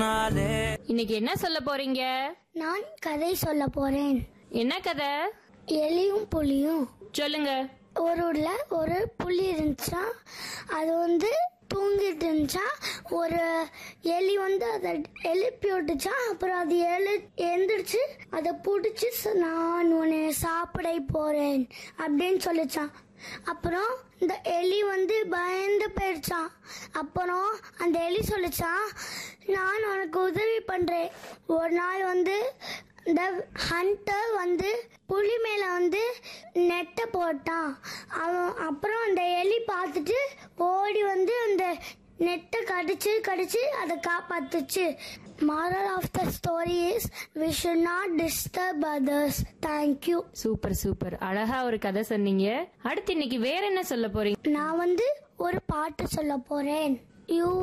சொன்னாலே இன்னைக்கு என்ன சொல்ல போறீங்க நான் கதை சொல்ல போறேன் என்ன கதை எலியும் புலியும் சொல்லுங்க ஒரு ஊர்ல ஒரு புலி இருந்துச்சா அது வந்து தூங்கிட்டு இருந்துச்சா ஒரு எலி வந்து அதை எழுப்பி விட்டுச்சா அப்புறம் அது எழு எந்திரிச்சு அதை பிடிச்சி நான் உன்னை சாப்பிட போறேன் அப்படின்னு சொல்லிச்சான் அப்புறம் இந்த எலி வந்து பயந்து போயிடுச்சான் அப்புறம் அந்த எலி சொல்லிச்சான் நான் உனக்கு உதவி பண்றேன் ஒரு நாள் வந்து இந்த ஹண்டர் வந்து புலி மேல வந்து நெட்டை போட்டான் அவன் அப்புறம் அந்த எலி பார்த்துட்டு ஓடி வந்து அந்த நெட்டை கடிச்சு கடிச்சு அதை காப்பாத்துச்சு moral of the story is we should not disturb others thank you super super அழகா ஒரு கதை சொன்னீங்க அடுத்து இன்னைக்கு வேற என்ன சொல்ல போறீங்க நான் வந்து ஒரு பாட்டு சொல்ல போறேன் யூ